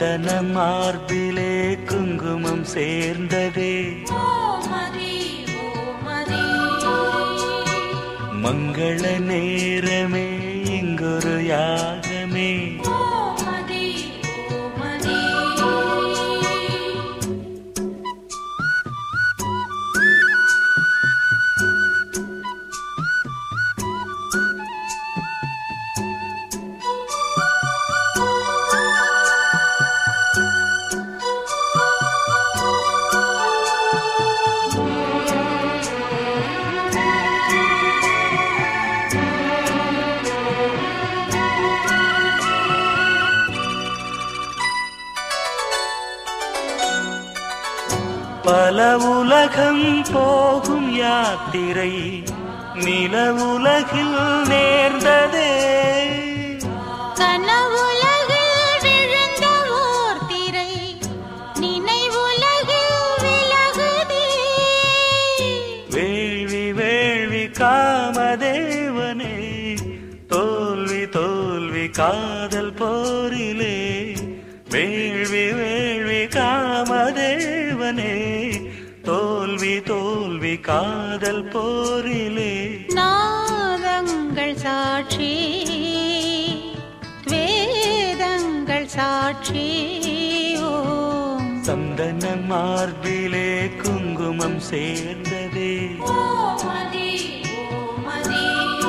சந்தன மார்பிலே குங்குமம் சேர்ந்ததே ஓமதி ஓமதி மங்கள நேரமே இங்கொரு யாகமே ஓமதி ஓமதி பல உலகம் போகும் யாத்திரை நில உலகில் நேர்ந்ததே கனவுலகில் விழுந்த ஓர் திரை நினைவுலகில் விலகுதே வேள்வி வேள்வி காமதேவனே தோல்வி தோல்வி காதல் போரிலே வேள்வி வேள்வி காமதேவனே தோல்வி தோல்வி காதல் போரிலே நாதங்கள் சாட்சி வேதங்கள் சாட்சி ஓம் சந்தன மார்பிலே குங்குமம் சேர்ந்ததே ஓமதி ஓமதி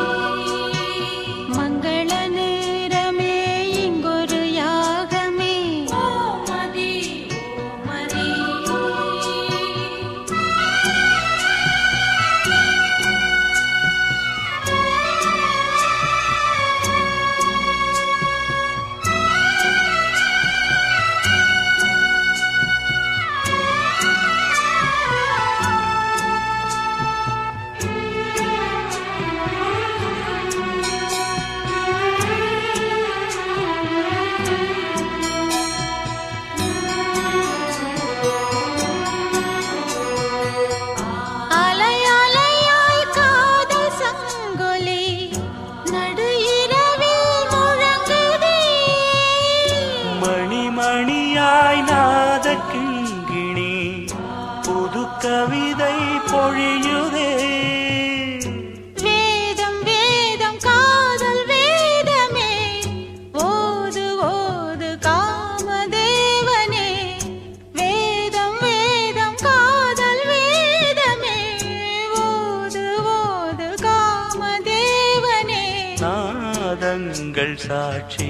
மங்கள நேரமே இங்கொரு யாகமே ஓமதி ஓமதி அலை அலையாய் காதல் சங்கொலி நடு இரவில் முழங்குதே மணி மணியாய் நாத கிங்கிணி புது கவிதை பொழியுதே வேதம் வேதம் காதல் வேதமே ஓது ஓது காமதேவனே வேதம் வேதம் காதல் வேதமே ஓது ஓது காமதேவனே நாதங்கள் சாட்சி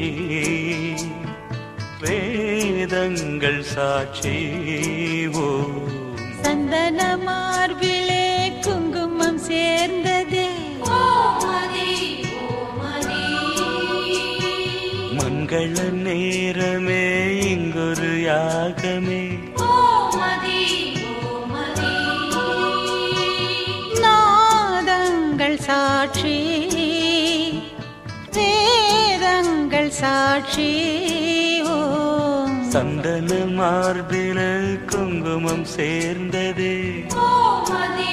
வேதங்கள் சாட்சி ஓ சந்தன மார்பிலே குங்குமம் சேர்ந்ததே ஓமதி ஓமதி மங்கள நேரமே இங்கொரு யாகமே ஓமதி ஓமதி நாதங்கள் சாட்சி வேதங்கள் சாட்சி ஓம் சந்தன மார்பில குங்குமம் சேர்ந்ததே ஓமதி